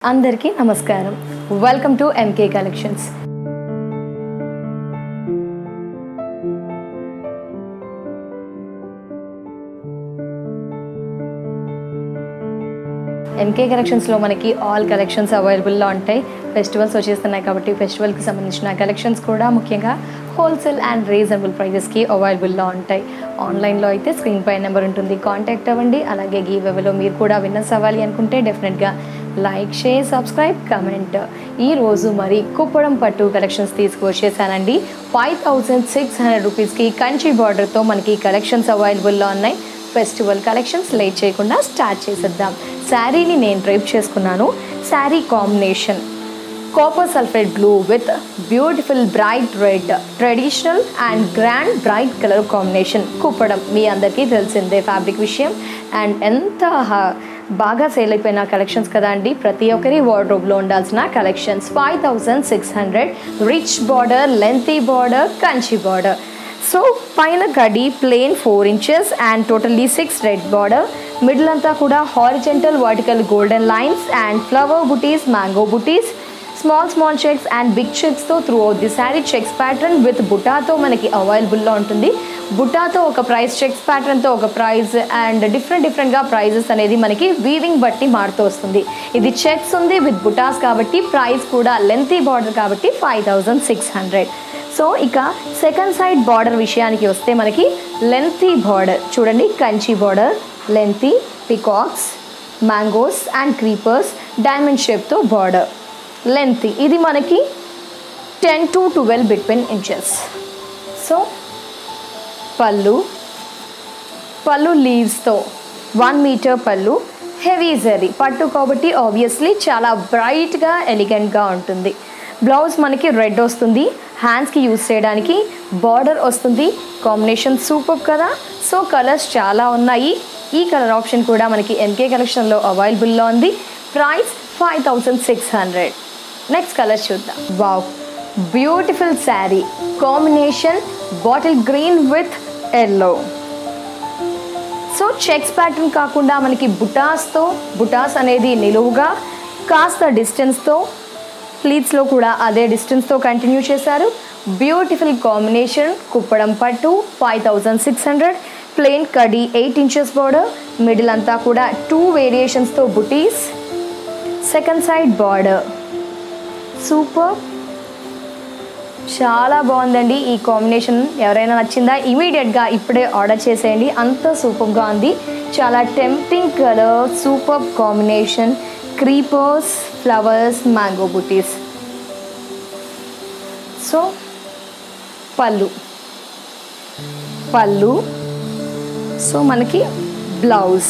అందరికీ నమస్కారం welcome to MK collections MK కలెక్షన్స్లో మనకి ఆల్ కలెక్షన్స్ అవైలబుల్లో ఉంటాయి ఫెస్టివల్స్ వచ్చేస్తున్నాయి కాబట్టి ఫెస్టివల్కి సంబంధించిన కలెక్షన్స్ కూడా ముఖ్యంగా హోల్సేల్ అండ్ రీజనబుల్ ప్రైజెస్కి అవైలబుల్లో ఉంటాయి ఆన్లైన్లో అయితే స్క్రీన్ పై నెంబర్ ఉంటుంది కాంటాక్ట్ అవ్వండి అలాగే గీవ్ ఎవలో మీరు కూడా విన్నర్స్ అవ్వాలి అనుకుంటే డెఫినెట్గా లైక్ షేర్ సబ్స్క్రైబ్ కమెంట్ ఈ రోజు మరి కుప్పడం పట్టు కలెక్షన్స్ తీసుకువచ్చేసానండి ఫైవ్ థౌజండ్ సిక్స్ హండ్రెడ్ రూపీస్కి కంచి బార్డర్తో మనకి కలెక్షన్స్ అవైలబుల్లో ఉన్నాయి ఫెస్టివల్ కలెక్షన్స్ లేట్ చేయకుండా స్టార్ట్ చేసేద్దాం శారీని నేను డ్రైప్ చేసుకున్నాను saree combination copper sulphate blue with beautiful bright red traditional and grand bright colour combination Kuppadam మీ అందరికీ తెలిసిందే ఫ్యాబ్రిక్ విషయం అండ్ ఎంత హ- బాగా సేల్ అయిపోయిన కలెక్షన్స్ కదా అండి ప్రతి ఒక్కరి వార్డ్రోబ్లో ఉండాల్సిన collections five thousand six hundred rich border lengthy border Kanchi border so పైన గడి plain four inches and totally six red border middle అంతా కూడా horizontal vertical golden lines and flower బుటీస్ మ్యాంగో బుటీస్ small small checks and big చెక్స్తో throughout the saree checks pattern with బుటాతో మనకి అవైలబుల్లో ఉంటుంది బుటాతో ఒక ప్రైస్ చెక్స్ ప్యాటర్న్తో ఒక ప్రైస్ అండ్ డిఫరెంట్ డిఫరెంట్గా ప్రైజెస్ అనేది మనకి వీవింగ్ బట్టి మారుతూ వస్తుంది ఇది చెక్స్ ఉంది విత్ బుటాస్ కాబట్టి ప్రైస్ కూడా లెంతీ బార్డర్ కాబట్టి five thousand six hundred so ఇక సెకండ్ సైడ్ బార్డర్ విషయానికి వస్తే మనకి లెంతీ బార్డర్ చూడండి Kanchi border lengthy peacocks mangoes and creepers diamond షేప్తో బార్డర్ లెంతీ ఇది మనకి ten to twelve between inches so పళ్ళు పళ్ళు లీవ్స్తో వన్ మీటర్ పళ్ళు హెవీ జరీ పట్టు కాబట్టి ఆబ్వియస్లీ చాలా బ్రైట్గా ఎలిగెంట్గా ఉంటుంది బ్లౌజ్ మనకి రెడ్ వస్తుంది హ్యాండ్స్కి యూస్ చేయడానికి బార్డర్ వస్తుంది కాంబినేషన్ సూపర్ కదా సో కలర్స్ చాలా ఉన్నాయి ఈ కలర్ ఆప్షన్ కూడా మనకి ఎంకే కలెక్షన్లో అవైలబుల్లో ఉంది price five thousand six hundred next colour చూద్దాం wow beautiful saree combination bottle green with yellow so checks pattern కాకుండా మనకి బుటాస్తో బుటాస్ అనేది నిలువుగా కాస్త డిస్టెన్స్తో ప్లీట్స్లో కూడా అదే డిస్టెన్స్తో కంటిన్యూ చేశారు బ్యూటిఫుల్ కాంబినేషన్ కుప్పడం పట్టు five thousand six hundred plain కడి ఎయిట్ ఇంచెస్ బార్డర్ మిడిల్ అంతా కూడా టూ వేరియేషన్స్తో బుటీస్ సెకండ్ సైడ్ బార్డర్ సూపర్ చాలా బాగుందండి ఈ కాంబినేషన్ ఎవరైనా నచ్చిందా ఇమీడియట్గా ఇప్పుడే ఆర్డర్ చేసేయండి అంత సూపర్గా ఉంది చాలా tempting colour super combination creepers flowers mango బుటీస్ సో పళ్ళు పళ్ళు సో మనకి blouse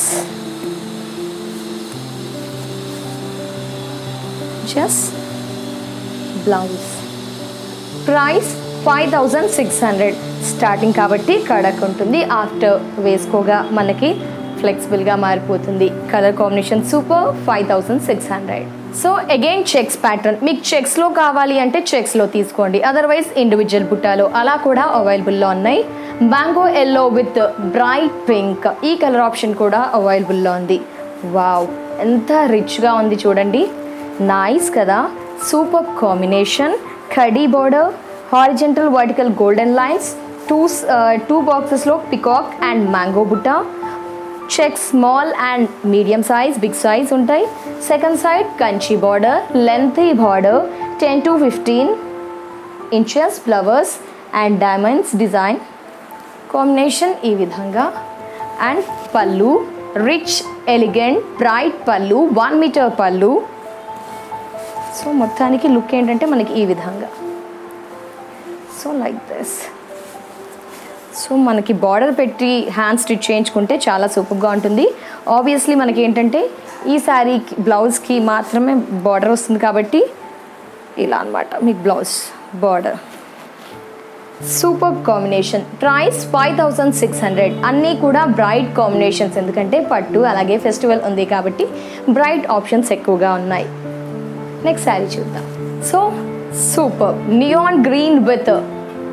just blouse price five thousand six hundred starting కాబట్టి కడక్ ఉంటుంది ఆఫ్టర్ వేసుకోగా మనకి ఫ్లెక్సిబుల్గా మారిపోతుంది colour combination super five thousand six hundred so again checks pattern మీకు చెక్స్లో కావాలి అంటే చెక్స్లో తీసుకోండి అదర్వైజ్ ఇండివిజువల్ బుట్టాలో అలా కూడా అవైలబుల్లో ఉన్నాయి mango yellow with bright pink ఈ కలర్ ఆప్షన్ కూడా అవైలబుల్లో ఉంది వావ్ ఎంత రిచ్గా ఉంది చూడండి నైస్ కదా సూపర్ కాంబినేషన్ ఖడీ border horizontal vertical golden lines two two బాక్సెస్లో పికాక్ అండ్ మ్యాంగో బుట్ట check small and medium size big size ఉంటాయి second side Kanchi border lengthy border ten to fifteen inches flowers and diamonds design combination ఈ విధంగా and పళ్ళు rich elegant bright పళ్ళు one metre పళ్ళు so మొత్తానికి look ఏంటంటే మనకి ఈ విధంగా సో లైక్ దిస్ సో మనకి బార్డర్ పెట్టి హ్యాండ్ స్టిచ్ చేయించుకుంటే చాలా సూపర్గా ఉంటుంది ఆబ్వియస్లీ మనకి ఏంటంటే ఈ శారీకి బ్లౌజ్కి మాత్రమే బార్డర్ వస్తుంది కాబట్టి ఇలా అన్నమాట మీకు blouse border super combination price five thousand six hundred అన్నీ కూడా బ్రైట్ కాంబినేషన్స్ ఎందుకంటే పట్టు అలాగే ఫెస్టివల్ ఉంది కాబట్టి బ్రైట్ ఆప్షన్స్ ఎక్కువగా ఉన్నాయి నెక్స్ట్ శారీ చూద్దాం so super neon green with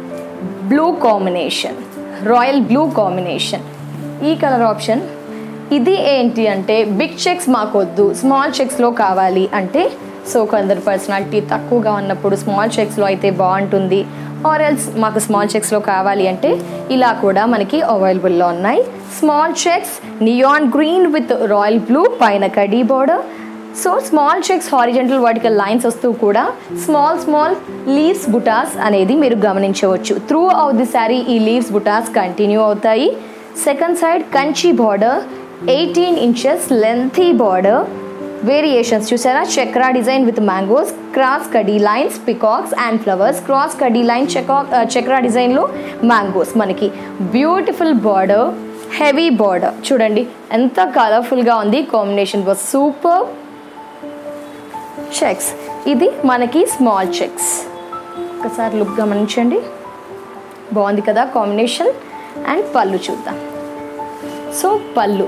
blue combination royal blue combination ఈ కలర్ ఆప్షన్ ఇది ఏంటి అంటే బిగ్ చెక్స్ మాకొద్దు స్మాల్ చెక్స్లో కావాలి అంటే సో కొందరు పర్సనాలిటీ తక్కువగా ఉన్నప్పుడు స్మాల్ చెక్స్లో అయితే బాగుంటుంది ఆర్ ఎల్స్ మాకు స్మాల్ చెక్స్లో కావాలి అంటే ఇలా కూడా మనకి అవైలబుల్లో ఉన్నాయి small checks neon green with royal blue పైన కడీ border so small checks horizontal vertical lines వస్తూ కూడా స్మాల్ స్మాల్ లీవ్స్ బుటాస్ అనేది మీరు గమనించవచ్చు త్రూ అవుట్ ది శారీ ఈ లీవ్స్ బుటాస్ కంటిన్యూ అవుతాయి second side Kanchi border eighteen inches lengthy border variations చూసారా చక్రా డిజైన్ విత్ మ్యాంగోస్ క్రాస్ కడీ lines peacocks and flowers cross కడీ లైన్ చెకాక్ చక్రా డిజైన్లో మ్యాంగోస్ మనకి బ్యూటిఫుల్ బార్డర్ హెవీ బార్డర్ చూడండి ఎంత కలర్ఫుల్గా ఉంది కాంబినేషన్ వాజ్ సూపర్ చెక్స్ ఇది మనకి స్మాల్ చెక్స్ ఒకసారి లుక్ గమనించండి బాగుంది కదా కాంబినేషన్ అండ్ పళ్ళు చూద్దాం సో పళ్ళు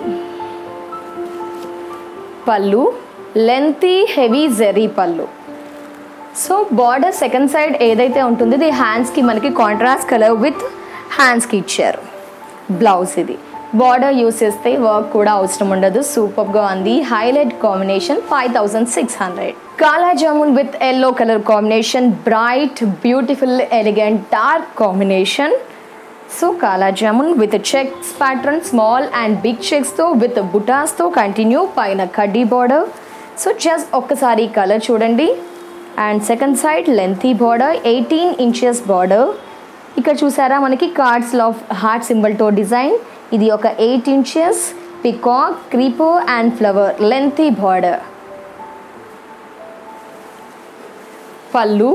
పళ్ళు లెంతీ హెవీ జెరీ పళ్ళు సో బార్డర్ సెకండ్ సైడ్ ఏదైతే ఉంటుందో ఇది హ్యాండ్స్కి మనకి కాంట్రాస్ట్ కలర్ విత్ హ్యాండ్స్కి ఇచ్చారు బ్లౌజ్ ఇది బార్డర్ యూస్ చేస్తే వర్క్ కూడా అవసరం ఉండదు సూపర్గా ఉంది highlight combination five thousand six hundred kala jamun with yellow colour combination bright beautiful elegant dark combination so kala jamun with checks pattern small and big చెక్స్తో విత్ బుటాస్తో కంటిన్యూ పైన కడ్డీ బార్డర్ సో జస్ట్ ఒక్కసారి కలర్ చూడండి and second side lengthy border eighteen inches border ఇక్కడ చూసారా మనకి cards of heart సింబల్తో డిజైన్ ఇది ఒక eight inches peacock creeper and flower lengthy border పళ్ళు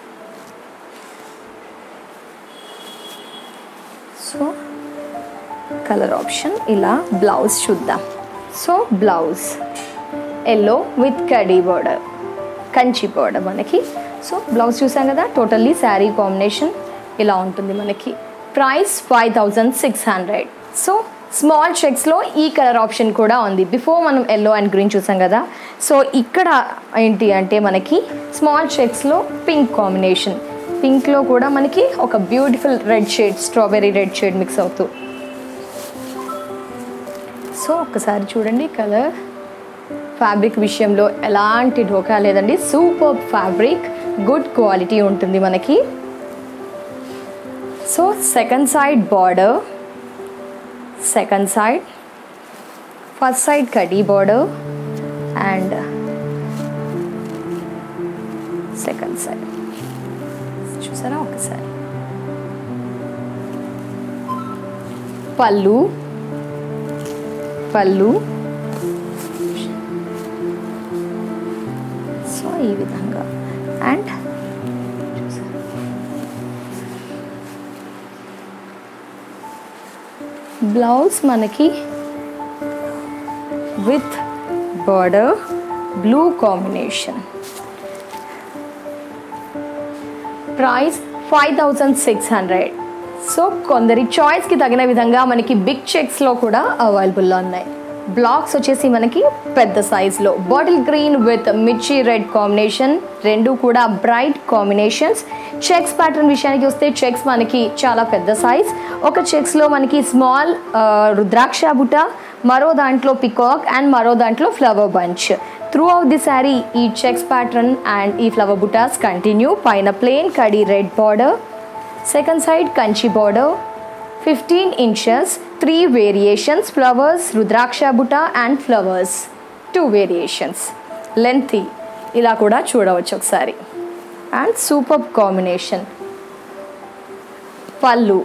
సో కలర్ ఆప్షన్ ఇలా బ్లౌజ్ చూద్దాం సో బ్లౌజ్ ఎల్లో విత్ కడీ బార్డర్ కంచి బార్డర్ మనకి సో బ్లౌజ్ చూసాం కదా టోటల్లీ శారీ కాంబినేషన్ ఇలా ఉంటుంది మనకి price five thousand six hundred so small చెక్స్లో ఈ కలర్ ఆప్షన్ కూడా ఉంది బిఫోర్ మనం ఎల్లో అండ్ గ్రీన్ చూసాం కదా సో ఇక్కడ ఏంటి అంటే మనకి స్మాల్ చెక్స్లో పింక్ కాంబినేషన్ పింక్లో కూడా మనకి ఒక beautiful red shade strawberry red shade mix అవుతూ సో ఒక్కసారి చూడండి కలర్ ఫ్యాబ్రిక్ విషయంలో ఎలాంటి ఢోకా లేదండి సూపర్ ఫ్యాబ్రిక్ గుడ్ క్వాలిటీ ఉంటుంది మనకి so second side border second side first side కడీ బార్డర్ అండ్ సెకండ్ సైడ్ చూసారా ఒకసారి పళ్ళు పళ్ళు సో ఈ విధంగా అండ్ బ్లౌజ్ మనకి with border blue combination price five thousand six hundred so కొందరి చాయిస్కి తగిన విధంగా మనకి బిగ్ చెక్స్లో కూడా అవైలబుల్లో ఉన్నాయి బ్లాక్స్ వచ్చేసి మనకి పెద్ద సైజ్లో bottle green with mirchi red combination రెండు కూడా బ్రైట్ కాంబినేషన్స్ చెక్స్ ప్యాటర్న్ విషయానికి వస్తే చెక్స్ మనకి చాలా పెద్ద సైజ్ ఒక చెక్స్లో మనకి స్మాల్ రుద్రాక్ష బుట్ట మరో దాంట్లో పికాక్ అండ్ మరో దాంట్లో flower bunch throughout the saree ఈ చెక్స్ ప్యాటర్న్ అండ్ ఈ ఫ్లవర్ బుటాస్ కంటిన్యూ పైన ప్లేన్ కడీ red border second side Kanchi border fifteen inches three variations flowers rudraksha బుట and flowers two variations lengthy ఇలా కూడా చూడవచ్చు ఒకసారి అండ్ సూపర్ కాంబినేషన్ పళ్ళు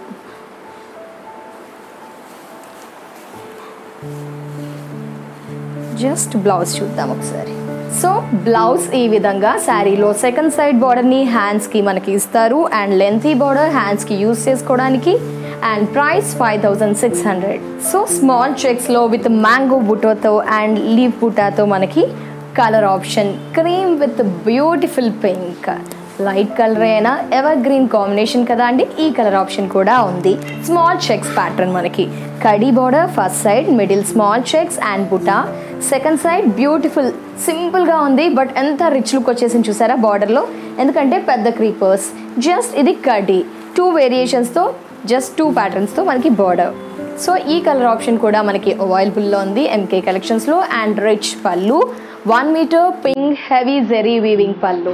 జస్ట్ బ్లౌజ్ చూద్దాం ఒకసారి సో బ్లౌజ్ ఈ విధంగా శారీలో సెకండ్ సైడ్ బార్డర్ని హ్యాండ్స్కి మనకి ఇస్తారు అండ్ లెంతీ బార్డర్ హ్యాండ్స్కి యూస్ చేసుకోవడానికి and price five thousand six hundred so small చెక్స్లో విత్ మ్యాంగో బుటోతో అండ్ లీవ్ బుటాతో మనకి colour option cream with beautiful pink light colour అయినా ఎవర్ గ్రీన్ కాంబినేషన్ కదా అండి ఈ కలర్ ఆప్షన్ కూడా ఉంది స్మాల్ చెక్స్ ప్యాటర్న్ మనకి కడీ border first side middle small checks and బుటా సెకండ్ సైడ్ బ్యూటిఫుల్ సింపుల్గా ఉంది బట్ ఎంత రిచ్ లుక్ వచ్చేసింది చూసారా బార్డర్లో ఎందుకంటే పెద్ద క్రీపర్స్ జస్ట్ ఇది కడీ టూ వేరియేషన్స్తో జస్ట్ టూ ప్యాటర్న్స్తో మనకి బార్డర్ సో ఈ కలర్ ఆప్షన్ కూడా మనకి అవైలబుల్లో ఉంది ఎంకే కలెక్షన్స్లో అండ్ రిచ్ పళ్ళు వన్ మీటర్ పింక్ హెవీ జెరీ వీవింగ్ పళ్ళు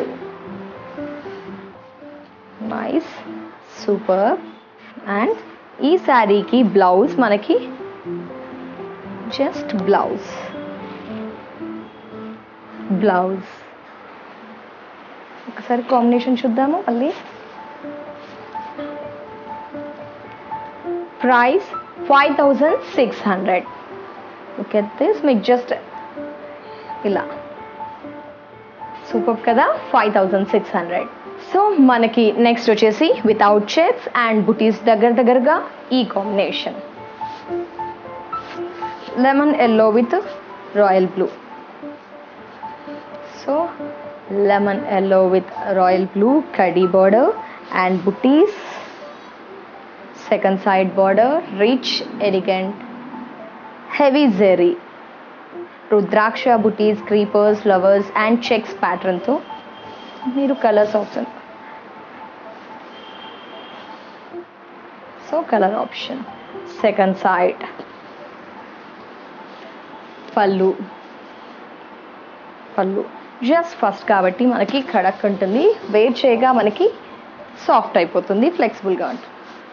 నైస్ సూపర్ అండ్ ఈ శారీకి బ్లౌజ్ మనకి జస్ట్ బ్లౌజ్ బ్లౌజ్ ఒకసారి కాంబినేషన్ చూద్దాము మళ్ళీ price five thousand six hundred okay this మీకు జస్ట్ ఇలా సూపర్ కదా five thousand six hundred so మనకి నెక్స్ట్ వచ్చేసి వితౌట్ చెక్స్ అండ్ బుటీస్ దగ్గర దగ్గరగా ఈ combination lemon yellow with royal blue so lemon yellow with royal blue కడీ బార్డర్ అండ్ బుటీస్ second side border rich elegant heavy జెరీ రుద్రాక్ష బుటీస్ క్రీపర్స్ ఫ్లవర్స్ అండ్ చెక్స్ ప్యాటర్న్తో మీరు colours option so colour option second side పళ్ళు పళ్ళు just first కాబట్టి మనకి కడక్ ఉంటుంది వేర్ చేయగా మనకి సాఫ్ట్ అయిపోతుంది ఫ్లెక్సిబుల్గా ఉంటుంది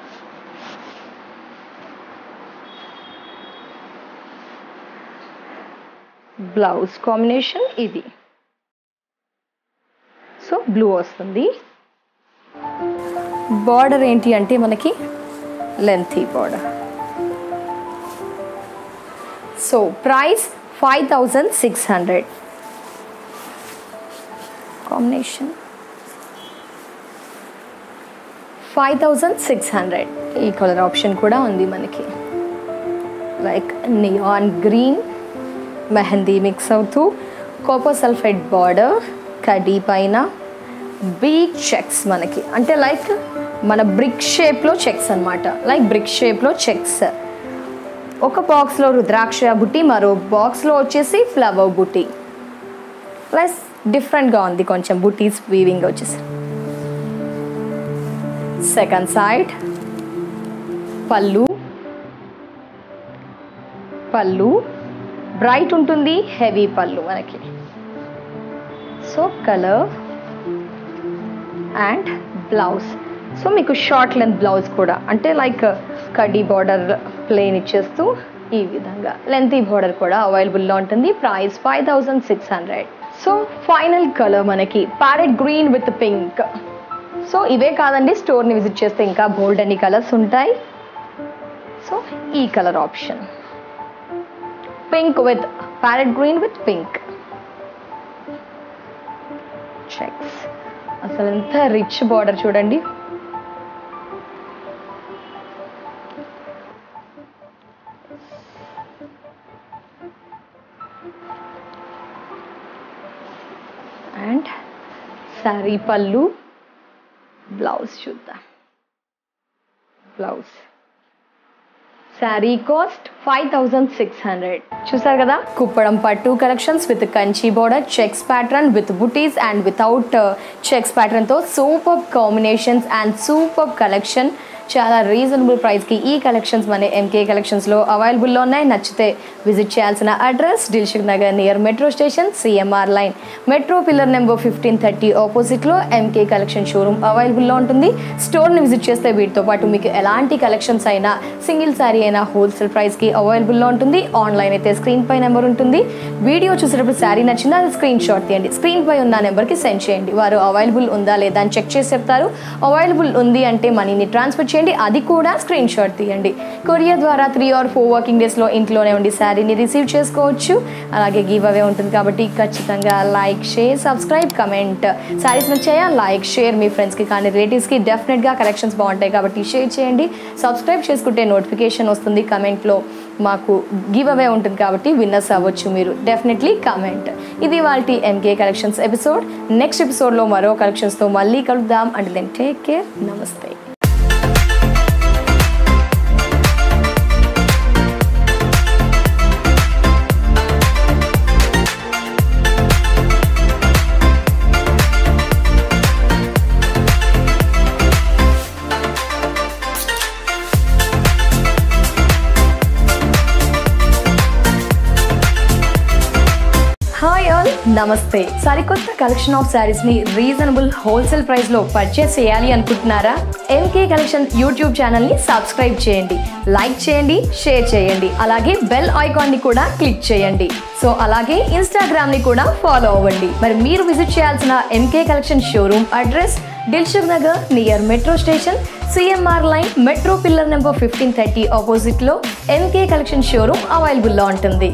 బ్లౌజ్ కాంబినేషన్ ఇది సో బ్లూ వస్తుంది బార్డర్ ఏంటి అంటే మనకి lengthy border so price five thousand six hundred combination five thousand six hundred ఈ కలర్ ఆప్షన్ కూడా ఉంది మనకి like neon green mehndi mix అవుతూ కోపర్ సల్ఫైడ్ బార్డర్ కడీ పైన బీక్ చెక్స్ మనకి అంటే లైక్ మన బ్రిక్ షేప్లో చెక్స్ అనమాట లైక్ బ్రిక్ షేప్లో చెక్స్ ఒక బాక్స్లో రుద్రాక్ష బుట్టి మరో బాక్స్లో వచ్చేసి ఫ్లవర్ బుట్టి ప్లస్ డిఫరెంట్గా ఉంది కొంచెం బుటీస్ వీవింగ్ వచ్చేసి సెకండ్ సైడ్ పళ్ళు పళ్ళు బ్రైట్ ఉంటుంది హెవీ పళ్ళు మనకి so colour and blouse so మీకు షార్ట్ లెంత్ బ్లౌజ్ కూడా అంటే లైక్ కడ్డీ బార్డర్ ప్లేన్ ఇచ్చేస్తూ ఈ విధంగా లెంతీ బార్డర్ కూడా అవైలబుల్లో ఉంటుంది price five thousand six hundred so final colour మనకి parrot green with pink so ఇవే కాదండి స్టోర్ని విజిట్ చేస్తే ఇంకా బోల్డ్ అన్ని కలర్స్ ఉంటాయి సో ఈ colour option pink with parrot green with pink checks అసలు ఎంత రిచ్ బార్డర్ చూడండి అండ్ శారీ పళ్ళు బ్లౌజ్ చూద్దాం blouse saree cost five thousand six hundred చూసారు కదా కుప్పడం పట్టు collections with Kanchi border checks pattern with బుటీస్ అండ్ వితౌట్ చెక్స్ ప్యాటర్న్తో super combinations and super collection చాలా రీజనబుల్ ప్రైస్కి ఈ కలెక్షన్స్ మన ఎంకే కలెక్షన్స్లో అవైలబుల్లో ఉన్నాయి నచ్చితే విజిట్ చేయాల్సిన address Dilsukhnagar near metro station CMR line metro pillar number fifteen thirty ఆపోజిట్లో ఎంకే కలెక్షన్ షోరూమ్ అవైలబుల్లో ఉంటుంది స్టోర్ని విజిట్ చేస్తే వీటితో పాటు మీకు ఎలాంటి కలెక్షన్స్ అయినా సింగిల్ శారీ అయినా హోల్సేల్ ప్రైస్కి అవైలబుల్లో ఉంటుంది ఆన్లైన్ అయితే స్క్రీన్ పై నెంబర్ ఉంటుంది వీడియో చూసేటప్పుడు శారీ నచ్చిందా అది స్క్రీన్ షాట్ తీయండి స్క్రీన్ పై ఉన్న నెంబర్కి సెండ్ చేయండి వారు అవైలబుల్ ఉందా లేదా అని చెక్ చేసి చెప్తారు అవైలబుల్ ఉంది అంటే మనీని ట్రాన్స్ఫర్ చేయండి అది కూడా స్క్రీన్ షాట్ తీయండి కొరియర్ ద్వారా త్రీ ఆర్ ఫోర్ వర్కింగ్ డేస్లో ఇంట్లోనే ఉండి శారీని రిసీవ్ చేసుకోవచ్చు అలాగే గివ్ అవే ఉంటుంది కాబట్టి ఖచ్చితంగా like share subscribe comment sarees నచ్చాయా లైక్ షేర్ మీ ఫ్రెండ్స్కి కానీ రిలేటివ్స్కి డెఫినెట్గా కలెక్షన్స్ బాగుంటాయి కాబట్టి షేర్ చేయండి సబ్స్క్రైబ్ చేసుకుంటే నోటిఫికేషన్ వస్తుంది కమెంట్లో మాకు గివ్ అవే ఉంటుంది కాబట్టి విన్నర్స్ అవ్వచ్చు మీరు డెఫినెట్లీ కమెంట్ ఇది వాళ్ళ ఎంకే కలెక్షన్స్ ఎపిసోడ్ నెక్స్ట్ ఎపిసోడ్లో మరో కలెక్షన్స్తో మళ్ళీ కలుద్దాం అండ్ దెన్ టేక్ కేర్ నమస్తే నమస్తే సరికొత్త కలెక్షన్ ఆఫ్ శారీస్ ని రీజనబుల్ హోల్సేల్ ప్రైస్ లో పర్చేస్ చేయాలి అనుకుంటున్నారా ఎంకే కలెక్షన్ యూట్యూబ్ ఛానల్ ని సబ్స్క్రైబ్ చేయండి లైక్ చేయండి షేర్ చేయండి అలాగే బెల్ ఐకాన్ ని కూడా క్లిక్ చేయండి సో అలాగే ఇన్స్టాగ్రామ్ ని కూడా ఫాలో అవ్వండి మరి మీరు విజిట్ చేయాల్సిన MK collection showroom address Dilsukhnagar near metro station CMR line metro pillar number fifteen thirty opposite లో ఎంకే కలెక్షన్ షోరూమ్ అవైలబుల్ లో ఉంటుంది